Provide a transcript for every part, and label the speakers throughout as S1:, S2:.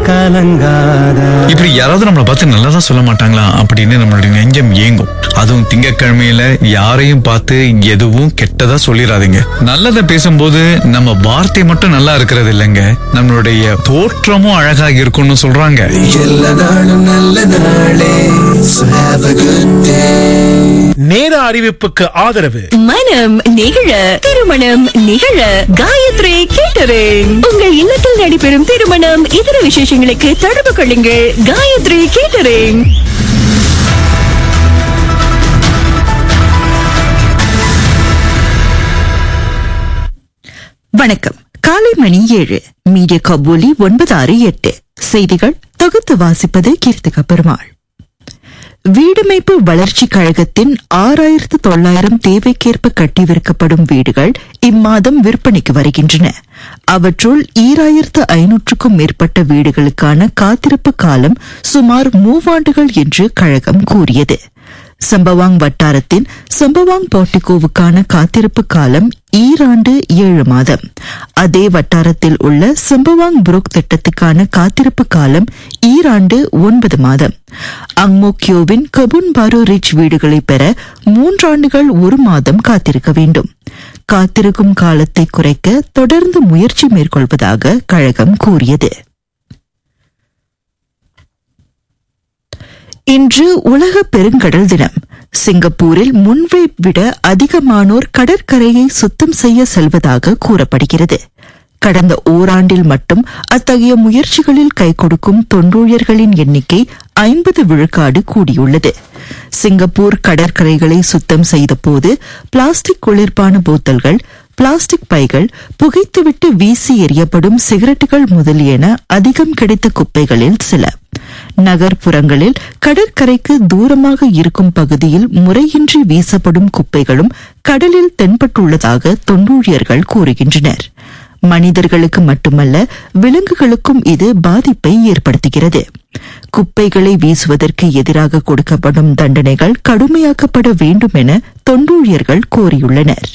S1: கலங்காத
S2: இப்படி யாராவது நம்மளை பார்த்து நல்லதா சொல்ல மாட்டாங்களா அப்படின்னு நம்மளுடைய நெஞ்சம் ஏங்கும் அதுவும் திங்கட்கிழமையில யாரையும் பார்த்து எதுவும் கெட்டதா சொல்லிடாதீங்க நல்லதை பேசும்போது நம்ம வார்த்தை மட்டும் நல்லா இருக்கிறது இல்லைங்க நம்மளுடைய தோற்றமும் அழகா இருக்கும்னு சொல்றாங்க
S1: எல்லா நாளும் நல்ல நாளே So have a good day
S3: நேர அறிவிப்புக்கு ஆதரவு
S4: மனம் நிகழ திருமணம் நிகழ காயத்ரி கேட்டரிங் உங்கள் இல்லத்தில் நடைபெறும் திருமணம் இதர விசேஷங்களுக்கு தொடர்பு கொள்ளுங்கள் காயத்ரி கேட்டரிங்
S5: வணக்கம் காலை மணி ஏழு மீடியா கபூலி ஒன்பது ஆறு எட்டு செய்திகள் தொகுத்து வாசிப்பது கீர்த்திகா பெருமாள் வீடமைப்பு வளர்ச்சி கழகத்தின் ஆறாயிரத்து தொள்ளாயிரம் தேவைக்கேற்ப கட்டி விற்கப்படும் வீடுகள் இம்மாதம் விற்பனைக்கு வருகின்றன அவற்றுள் ஈராயிரத்து ஐநூற்றுக்கும் மேற்பட்ட வீடுகளுக்கான காத்திருப்பு காலம் சுமார் மூவாண்டுகள் என்று கழகம் கூறியது சம்பவாங் வட்டாரத்தின் சம்பவாங் போர்டிகோவுக்கான காத்திருப்பு காலம் ஈராண்டு ஏழு மாதம் அதே வட்டாரத்தில் உள்ள சம்பவாங் புரோக் திட்டத்துக்கான காத்திருப்பு காலம் ஈராண்டு ஒன்பது மாதம் அங்மோக்கியோவின் கபுன் பாரோ ரிச் வீடுகளை பெற மூன்றாண்டுகள் ஒரு மாதம் காத்திருக்க வேண்டும் காத்திருக்கும் காலத்தை குறைக்க தொடர்ந்து முயற்சி மேற்கொள்வதாக கழகம் கூறியது இன்று உலக பெருங்கடல் தினம் சிங்கப்பூரில் முன்பை விட அதிகமானோர் கடற்கரையை சுத்தம் செய்ய செல்வதாக கூறப்படுகிறது கடந்த ஓராண்டில் மட்டும் அத்தகைய முயற்சிகளில் கை கொடுக்கும் தொண்டூழியர்களின் எண்ணிக்கை ஐம்பது விழுக்காடு கூடியுள்ளது சிங்கப்பூர் கடற்கரைகளை சுத்தம் செய்தபோது பிளாஸ்டிக் குளிர்பான போத்தல்கள் பிளாஸ்டிக் பைகள் புகைத்துவிட்டு வீசி எறியப்படும் சிகரெட்டுகள் முதலியன அதிகம் கிடைத்த குப்பைகளில் சில நகர்ப்புறங்களில் கடற்கரைக்கு தூரமாக இருக்கும் பகுதியில் முறையின்றி வீசப்படும் குப்பைகளும் கடலில் தென்பட்டுள்ளதாக தொண்டூழியர்கள் கூறுகின்றனர் மனிதர்களுக்கு மட்டுமல்ல விலங்குகளுக்கும் இது பாதிப்பை ஏற்படுத்துகிறது குப்பைகளை வீசுவதற்கு எதிராக கொடுக்கப்படும் தண்டனைகள் கடுமையாக்கப்பட வேண்டும் என தொண்டூழியர்கள் கோரியுள்ளனர்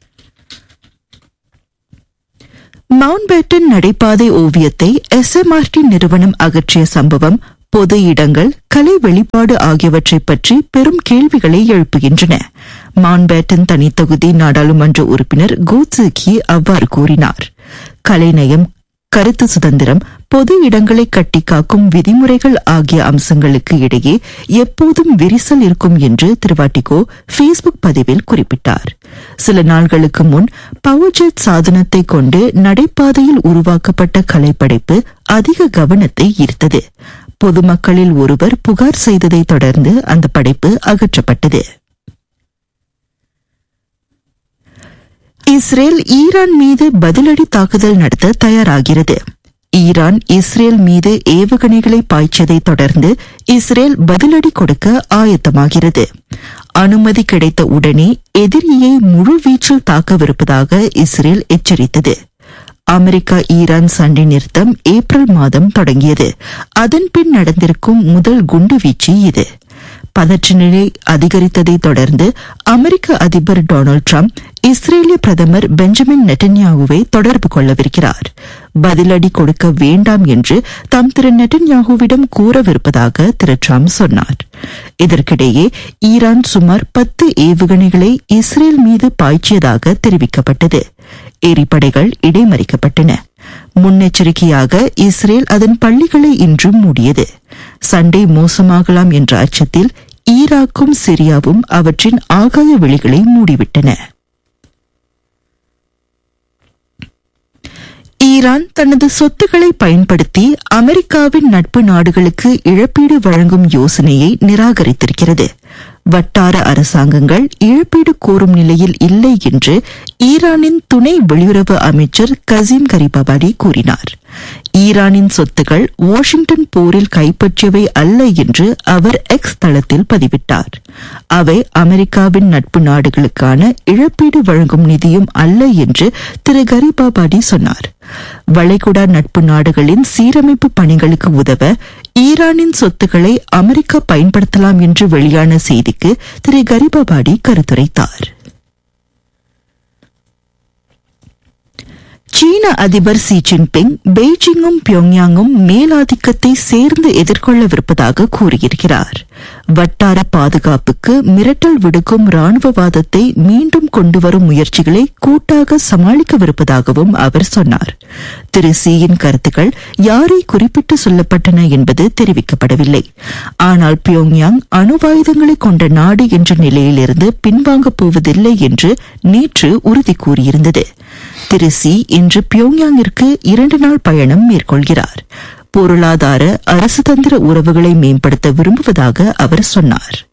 S5: மவுண்ட் பேட்டன் நடைபாதை ஓவியத்தை எஸ்எம்ஆர்டி நிறுவனம் அகற்றிய சம்பவம் பொது இடங்கள் கலை வெளிப்பாடு ஆகியவற்றை பற்றி பெரும் கேள்விகளை எழுப்புகின்றன மவுண்ட் பேட்டன் தனித்தொகுதி நாடாளுமன்ற உறுப்பினர் கோட்சுகி அவ்வாறு கூறினார் கலைநயம் கருத்து சுதந்திரம் பொது இடங்களை கட்டி காக்கும் விதிமுறைகள் ஆகிய அம்சங்களுக்கு இடையே எப்போதும் விரிசல் இருக்கும் என்று திருவாட்டிகோ ஃபேஸ்புக் பதிவில் குறிப்பிட்டார் சில நாள்களுக்கு முன் பவர்ஜெட் சாதனத்தை கொண்டு நடைபாதையில் உருவாக்கப்பட்ட கலைப்படைப்பு அதிக கவனத்தை ஈர்த்தது பொதுமக்களில் ஒருவர் புகார் செய்ததை தொடர்ந்து அந்த படைப்பு அகற்றப்பட்டது இஸ்ரேல் ஈரான் மீது பதிலடி தாக்குதல் நடத்த தயாராகிறது ஈரான் இஸ்ரேல் மீது ஏவுகணைகளை பாய்ச்சதை தொடர்ந்து இஸ்ரேல் பதிலடி கொடுக்க ஆயத்தமாகிறது அனுமதி கிடைத்த உடனே எதிரியை முழுவீச்சில் தாக்கவிருப்பதாக இஸ்ரேல் எச்சரித்தது அமெரிக்கா ஈரான் சண்டை நிறுத்தம் ஏப்ரல் மாதம் தொடங்கியது அதன் பின் நடந்திருக்கும் முதல் குண்டுவீச்சு இது பதற்ற நிலை அதிகரித்ததை தொடர்ந்து அமெரிக்க அதிபர் டொனால்டு டிரம்ப் இஸ்ரேலிய பிரதமர் பெஞ்சமின் நெட்டன்யாகுவை தொடர்பு கொள்ளவிருக்கிறார் பதிலடி கொடுக்க வேண்டாம் என்று தாம் திரு நெட்டன்யாகுவிடம் கூறவிருப்பதாக திரு டிரம்ப் சொன்னார் இதற்கிடையே ஈரான் சுமார் பத்து ஏவுகணைகளை இஸ்ரேல் மீது பாய்ச்சியதாக தெரிவிக்கப்பட்டது எரிபடைகள் இடைமறிக்கப்பட்டன முன்னெச்சரிக்கையாக இஸ்ரேல் அதன் பள்ளிகளை இன்றும் மூடியது சண்டை மோசமாகலாம் என்ற அச்சத்தில் ஈராக்கும் சிரியாவும் அவற்றின் ஆகாய வெளிகளை மூடிவிட்டன ஈரான் தனது சொத்துக்களை பயன்படுத்தி அமெரிக்காவின் நட்பு நாடுகளுக்கு இழப்பீடு வழங்கும் யோசனையை நிராகரித்திருக்கிறது வட்டார அரசாங்கங்கள் இழப்பீடு கோரும் நிலையில் இல்லை என்று ஈரானின் துணை வெளியுறவு அமைச்சர் கசீம் கரிபாபாடி கூறினார் ஈரானின் சொத்துக்கள் வாஷிங்டன் போரில் கைப்பற்றியவை அல்ல என்று அவர் எக்ஸ் தளத்தில் பதிவிட்டார் அவை அமெரிக்காவின் நட்பு நாடுகளுக்கான இழப்பீடு வழங்கும் நிதியும் அல்ல என்று திரு கரிபாபாடி சொன்னார் வளைகுடா நட்பு நாடுகளின் சீரமைப்பு பணிகளுக்கு உதவ ஈரானின் சொத்துக்களை அமெரிக்கா பயன்படுத்தலாம் என்று வெளியான செய்திக்கு திரு கரிபாபாடி கருத்துரைத்தார் சீன அதிபர் சி ஜின்பிங் பெய்ஜிங்கும் பியோங்யாங்கும் மேலாதிக்கத்தை சேர்ந்து எதிர்கொள்ளவிருப்பதாக கூறியிருக்கிறார் வட்டார பாதுகாப்புக்கு மிரட்டல் விடுக்கும் ராணுவவாதத்தை மீண்டும் கொண்டுவரும் முயற்சிகளை கூட்டாக சமாளிக்கவிருப்பதாகவும் அவர் சொன்னார் திரு சியின் கருத்துக்கள் யாரை குறிப்பிட்டு சொல்லப்பட்டன என்பது தெரிவிக்கப்படவில்லை ஆனால் பியோங்யாங் அணுவாயுதங்களை கொண்ட நாடு என்ற நிலையிலிருந்து பின்வாங்கப் போவதில்லை என்று நேற்று உறுதி கூறியிருந்தது திரு சி இன்று பியோங்யாங்கிற்கு இரண்டு நாள் பயணம் மேற்கொள்கிறார் பொருளாதார அரசுதந்திர உறவுகளை மேம்படுத்த விரும்புவதாக அவர் சொன்னார்